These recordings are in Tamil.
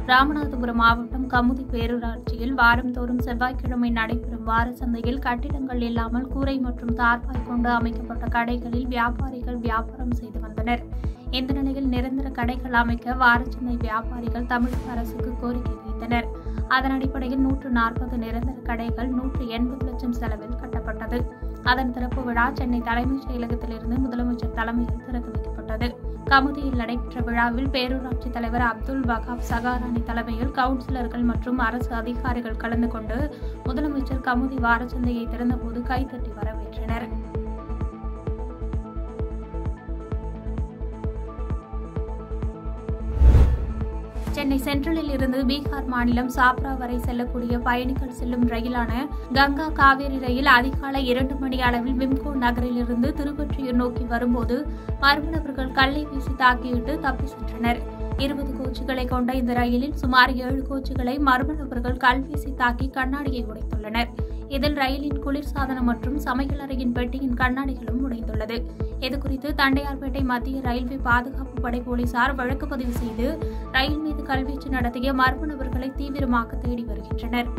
ராமநாதபுரம் மாவட்டம் கமுதி பேரூராட்சியில் வாரந்தோறும் செவ்வாய்க்கிழமை நடைபெறும் வார சந்தையில் கட்டிடங்கள் இல்லாமல் கூரை மற்றும் தார்பாய் கொண்டு அமைக்கப்பட்ட கடைகளில் வியாபாரிகள் வியாபாரம் செய்து வந்தனர் இந்த நிலையில் நிரந்தர கடைகள் அமைக்க வாரச்சந்தை வியாபாரிகள் தமிழக அரசுக்கு கோரிக்கை வைத்தனர் அதன் அடிப்படையில் நூற்று நாற்பது நிரந்தர கடைகள் நூற்று எண்பது லட்சம் செலவில் கட்டப்பட்டது அதன் திறப்பு விழா சென்னை தலைமைச் செயலகத்திலிருந்து முதலமைச்சர் தலைமையில் திறந்து வைக்கப்பட்டது கமுதியில் நடைபெற்ற விழாவில் பேரூராட்சி தலைவர் அப்துல் வகாப் சகாரானி தலைமையில் கவுன்சிலர்கள் மற்றும் அரசு அதிகாரிகள் கலந்து கொண்டு முதலமைச்சர் கமுதி வாரச்சந்தையை திறந்தபோது கைதட்டி வரவேற்றனர் சென்னை சென்ட்ரலில் இருந்து பீகார் மாநிலம் சாப்ரா வரை செல்லக்கூடிய பயணிகள் செல்லும் ரயிலான கங்கா காவேரி ரயில் அதிகாலை இரண்டு மணி அளவில் விம்கோ நகரிலிருந்து திருவொற்றியூர் நோக்கி வரும்போது மர்ம நபர்கள் கல்லை வீசி தாக்கிவிட்டு தப்பி சென்றனர் இருபது கோச்சுகளை கொண்ட இந்த ரயிலில் சுமார் ஏழு கோச்சுகளை மர்ம நபர்கள் கல் வீசி தாக்கி கண்ணாடியை உடைத்துள்ளனர் இதில் ரயிலின் குளிர்சாதனம் மற்றும் சமையலறையின் பெட்டியின் கண்ணாடிகளும் உடைந்துள்ளது இதுகுறித்து தண்டையார்பேட்டை மத்திய ரயில்வே பாதுகாப்பு படை போலீசார் வழக்கு பதிவு செய்து ரயில் மீது கல்வீச்சு நடத்திய மர்ம நபர்களை தீவிரமாக தேடி வருகின்றனர்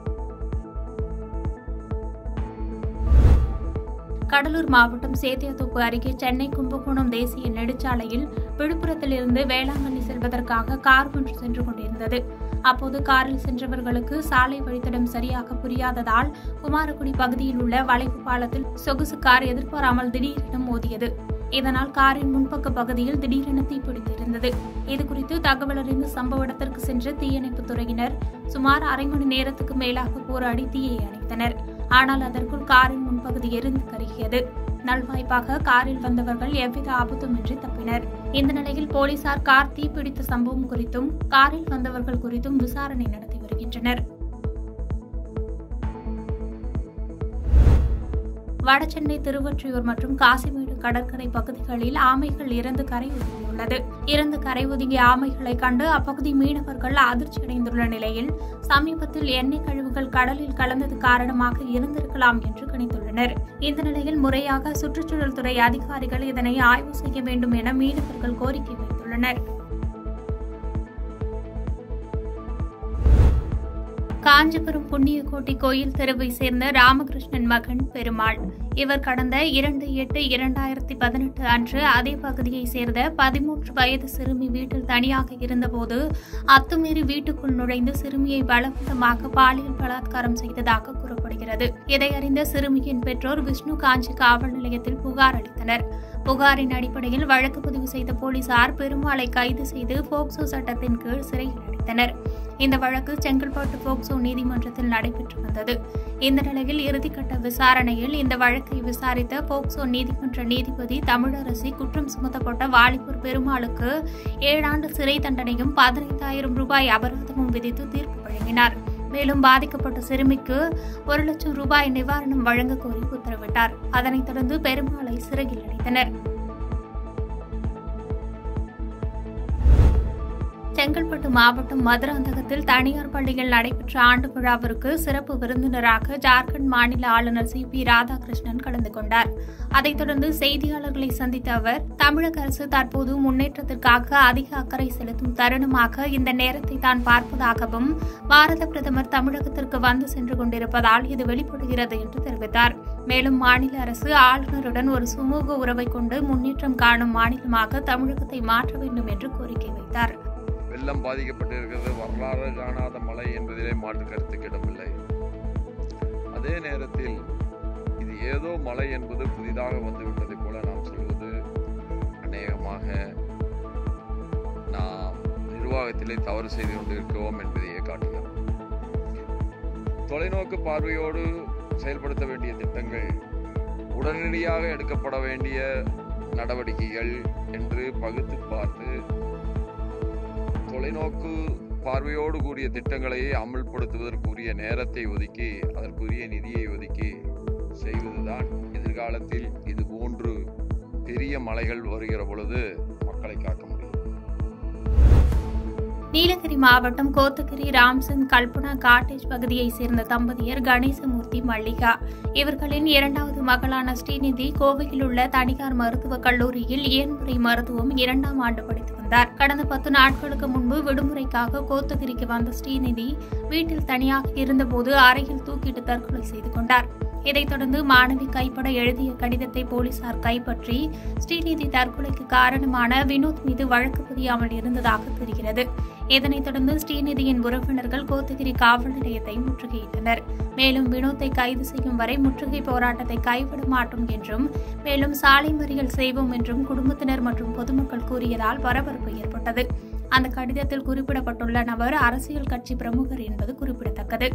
கடலூர் மாவட்டம் சேத்தியாத்தோப்பு அருகே சென்னை கும்பகோணம் தேசிய நெடுச்சாலையில் விழுப்புரத்திலிருந்து வேளாங்கண்ணி செல்வதற்காக கார் ஒன்று சென்று கொண்டிருந்தது அப்போது காரில் சென்றவர்களுக்கு சாலை வழித்தடம் சரியாக புரியாததால் குமாரகுடி பகுதியில் உள்ள வளைவு பாலத்தில் சொகுசு கார் எதிர்பாராமல் திடீரென மோதியது இதனால் காரின் முன்பக்க பகுதியில் திடீரென தீப்பிடித்திருந்தது இதுகுறித்து தகவல் அறிந்து சம்பவ இடத்திற்கு சென்ற தீயணைப்புத் துறையினர் சுமார் அரை மணி நேரத்துக்கு மேலாக போராடி தீயை அணைத்தனர் ஆனால் அதற்குள் காரின் முன்பகுதி எரிந்து கருகியது நல்வாய்ப்பாக காரில் வந்தவர்கள் எவ்வித ஆபத்துமின்றி தப்பினர் இந்த நிலையில் போலீசார் கார் தீப்பிடித்த சம்பவம் குறித்தும் காரில் வந்தவர்கள் குறித்தும் விசாரணை நடத்தி வருகின்றனர் வடசென்னை திருவொற்றியூர் மற்றும் காசிமேடு கடற்கரை பகுதிகளில் ஆமைகள் இறந்து கரை ஒதுங்கியுள்ளது இறந்து கரை ஒதுங்கிய ஆமைகளை கண்டு அப்பகுதி மீனவர்கள் அதிர்ச்சியடைந்துள்ள நிலையில் சமீபத்தில் எண்ணெய் கழிவுகள் கடலில் கலந்தது காரணமாக இருந்திருக்கலாம் என்று கணித்துள்ளனர் இந்த நிலையில் முறையாக சுற்றுச்சூழல் துறை அதிகாரிகள் இதனை ஆய்வு செய்ய வேண்டும் என மீனவர்கள் கோரிக்கை வைத்துள்ளனர் காஞ்சிபுரம் புண்ணியகோட்டை கோயில் தெருவை சேர்ந்த ராமகிருஷ்ணன் மகன் பெருமாள் இவர் கடந்த இரண்டு எட்டு இரண்டாயிரத்தி பதினெட்டு அன்று அதே பகுதியைச் சேர்ந்த பதிமூன்று வயது சிறுமி வீட்டில் தனியாக இருந்தபோது அத்துமீறி வீட்டுக்குள் நுழைந்து சிறுமியை பலவந்தமாக பாலியல் பலாத்காரம் செய்ததாக கூறப்படுகிறது இதை அறிந்த சிறுமியின் பெற்றோர் விஷ்ணு காஞ்சி காவல் நிலையத்தில் புகார் அளித்தனர் புகாரின் அடிப்படையில் வழக்கு பதிவு செய்த போலீசார் பெருமாளை கைது செய்து போக்சோ சட்டத்தின் கீழ் சிறையில் அடைத்தனர் இந்த வழக்கு செங்கல்பட்டு போக்சோ நீதிமன்றத்தில் நடைபெற்று வந்தது இந்த நிலையில் இறுதிக்கட்ட விசாரணையில் இந்த வழக்கை விசாரித்த போக்சோ நீதிமன்ற நீதிபதி தமிழரசி குற்றம் சுமத்தப்பட்ட வாலிபர் பெருமாளுக்கு ஏழாண்டு சிறை தண்டனையும் பதினைந்தாயிரம் ரூபாய் அபராதமும் விதித்து தீர்ப்பு வழங்கினார் மேலும் பாதிக்கப்பட்ட சிறுமிக்கு ஒரு லட்சம் ரூபாய் நிவாரணம் வழங்க கோரி உத்தரவிட்டார் அதனைத் தொடர்ந்து பெருமாளை சிறையில் அடைத்தனர் செங்கல்பட்டு மாவட்டம் மதுராந்தகத்தில் தனியார் பள்ளியில் நடைபெற்ற ஆண்டு விழாவிற்கு சிறப்பு விருந்தினராக ஜார்க்கண்ட் மாநில ஆளுநர் சி பி ராதாகிருஷ்ணன் கலந்து கொண்டார் அதைத் தொடர்ந்து செய்தியாளர்களை சந்தித்த அவர் தமிழக அரசு தற்போது முன்னேற்றத்திற்காக அதிக அக்கறை செலுத்தும் தருணமாக இந்த நேரத்தை தான் பார்ப்பதாகவும் பாரத பிரதமர் தமிழகத்திற்கு வந்து சென்று கொண்டிருப்பதால் இது வெளிப்படுகிறது என்று தெரிவித்தார் மேலும் மாநில அரசு ஆளுநருடன் ஒரு சுமூக உறவை கொண்டு முன்னேற்றம் காணும் மாநிலமாக தமிழகத்தை மாற்ற வேண்டும் என்று கோரிக்கை வைத்தார் வெள்ளம் பாதிக்கப்பட்டிருக்கிறது வரலாறு காணாத மழை என்பதிலே மாற்று கருத்துக்கு இடமில்லை அதே நேரத்தில் இது ஏதோ மழை என்பது புதிதாக வந்துவிட்டதை போல நாம் சொல்வது அநேகமாக நாம் நிர்வாகத்திலே தவறு செய்து கொண்டிருக்கிறோம் என்பதையே காட்டுகிறது தொலைநோக்கு பார்வையோடு செயல்படுத்த வேண்டிய திட்டங்கள் உடனடியாக எடுக்கப்பட வேண்டிய நடவடிக்கைகள் என்று பகுத்து பார்த்து தொலைநோக்கு பார்வையோடு கூடிய திட்டங்களை அமல்படுத்துவதற்குரிய நேரத்தை ஒதுக்கி அதற்குரிய நிதியை ஒதுக்கி செய்வதுதான் எதிர்காலத்தில் இது போன்று பெரிய மலைகள் வருகிற பொழுது மக்களை காக்க முடியும் நீலகிரி மாவட்டம் கோத்தகிரி ராம்சந்த் கல்பனா காட்டேஜ் பகுதியைச் சேர்ந்த தம்பதியர் கணேசமூர்த்தி மல்லிகா இவர்களின் இரண்டாவது மகளான ஸ்ரீநிதி கோவையில் உள்ள தனியார் மருத்துவக் கல்லூரியில் இயன்முறை மருத்துவம் இரண்டாம் ஆண்டு படித்து வந்தார் கடந்த பத்து நாட்களுக்கு முன்பு விடுமுறைக்காக கோத்தகிரிக்கு வந்த ஸ்ரீநிதி வீட்டில் தனியாக இருந்தபோது அறையில் தூக்கிட்டு தற்கொலை செய்து கொண்டார் இதைத் தொடர்ந்து மாணவி கைப்பட எழுதிய கடிதத்தை போலீசார் கைப்பற்றி ஸ்ரீநிதி தற்கொலைக்கு காரணமான வினோத் மீது வழக்கு பதியாமல் இருந்ததாக தெரிகிறது இதனைத் தொடர்ந்து ஸ்ரீநிதியின் உறவினர்கள் கோத்தகிரி காவல் நிலையத்தை முற்றுகையிட்டனர் மேலும் வினோத்தை கைது செய்யும் வரை முற்றுகை போராட்டத்தை கைவிட மாட்டோம் என்றும் மேலும் சாலை மறியல் செய்வோம் என்றும் குடும்பத்தினர் மற்றும் பொதுமக்கள் கூறியதால் பரபரப்பு ஏற்பட்டது அந்த கடிதத்தில் குறிப்பிடப்பட்டுள்ள நபர் அரசியல் கட்சி பிரமுகர் என்பது குறிப்பிடத்தக்கது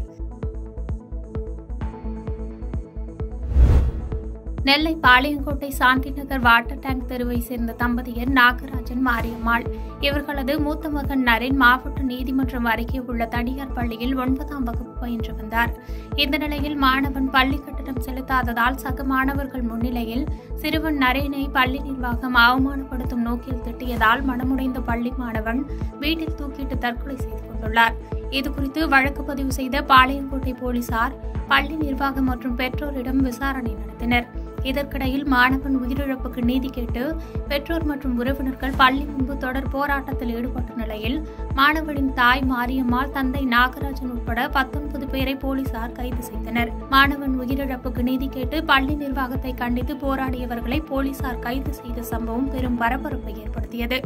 நெல்லை பாளையங்கோட்டை சாந்தி நகர் வாட்டர் டேங்க் தெருவை சேர்ந்த தம்பதியர் நாகராஜன் மாரியம்மாள் இவர்களது மூத்த மகன் நரேன் மாவட்ட நீதிமன்றம் அருகே உள்ள தனியார் பள்ளியில் ஒன்பதாம் வகுப்பு பயின்று வந்தார் இந்த நிலையில் மாணவன் பள்ளி கட்டணம் செலுத்தாததால் சக மாணவர்கள் முன்னிலையில் சிறுவன் நரேனை பள்ளி நிர்வாகம் அவமானப்படுத்தும் நோக்கில் திட்டியதால் மனமுடைந்த பள்ளி மாணவன் வீட்டில் தூக்கிட்டு தற்கொலை செய்து கொண்டுள்ளார் இதுகுறித்து வழக்கு பதிவு செய்த பாளையங்கோட்டை போலீசார் பள்ளி நிர்வாகம் மற்றும் பெற்றோரிடம் விசாரணை நடத்தினர் இதற்கிடையில் மாணவன் உயிரிழப்புக்கு நீதி கேட்டு பெற்றோர் மற்றும் உறவினர்கள் பள்ளி முன்பு தொடர் போராட்டத்தில் ஈடுபட்ட நிலையில் மாணவனின் தாய் மாரியம்மாள் தந்தை நாகராஜன் உட்பட பத்தொன்பது பேரை போலீசார் கைது செய்தனர் மாணவன் உயிரிழப்புக்கு நீதி கேட்டு பள்ளி நிர்வாகத்தை கண்டித்து போராடியவர்களை போலீசார் கைது செய்த சம்பவம் பெரும் பரபரப்பை ஏற்படுத்தியது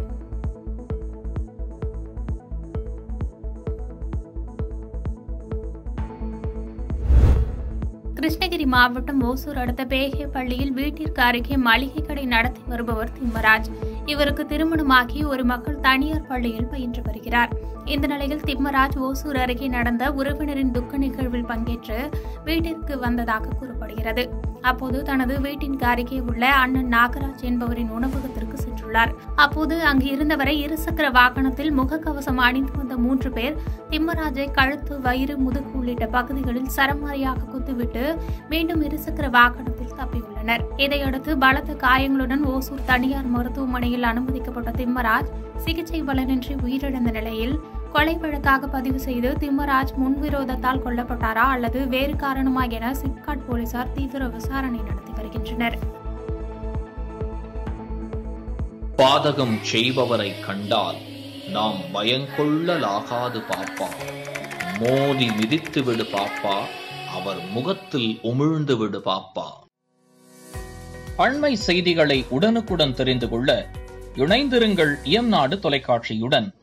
கிருஷ்ணகிரி மாவட்டம் ஓசூர் அடுத்த பேகே பள்ளியில் வீட்டிற்கு அருகே மளிகை கடை நடத்தி வருபவர் திம்மராஜ் இவருக்கு திருமணமாகி ஒரு மக்கள் தனியார் பள்ளியில் பயின்று வருகிறார் இந்த நிலையில் திம்மராஜ் ஓசூர் அருகே நடந்த உறவினரின் துக்க நிகழ்வில் பங்கேற்று வீட்டிற்கு வந்ததாக கூறப்படுகிறது அப்போது தனது வீட்டிற்கு அருகே உள்ள அண்ணன் நாகராஜ் என்பவரின் உணவகத்திற்கு சென்றுள்ளார் அப்போது அங்கு இருந்தவரை இருசக்கர வாகனத்தில் முகக்கவசம் அணிந்து வந்த மூன்று பேர் திம்மராஜை கழுத்து வயிறு முதுகு உள்ளிட்ட பகுதிகளில் சரமாரியாக குத்துவிட்டு மீண்டும் இருசக்கர வாகனத்தில் தப்பியுள்ளனர் இதையடுத்து பலத்த காயங்களுடன் ஓசூர் தனியார் மருத்துவமனையில் அனுமதிக்கப்பட்ட திம்மராஜ் சிகிச்சை பலனின்றி உயிரிழந்த நிலையில் கொலை வழக்காக பதிவு செய்து திம்மராஜ் முன்விரோதத்தால் கொல்லப்பட்டாரா அல்லது வேறு காரணமா என சிப்காட் போலீசார் தீவிர விசாரணை நடத்தி வருகின்றனர் பாதகம் செய்பவரை கண்டால் நாம் பயங்கொள்ளலாகாது பாப்பா மோதி மிதித்து விடு பாப்பா அவர் முகத்தில் உமிழ்ந்து விடு பாப்பா அண்மை செய்திகளை உடனுக்குடன் தெரிந்து கொள்ள இணைந்திருங்கள் இயம்நாடு தொலைக்காட்சியுடன்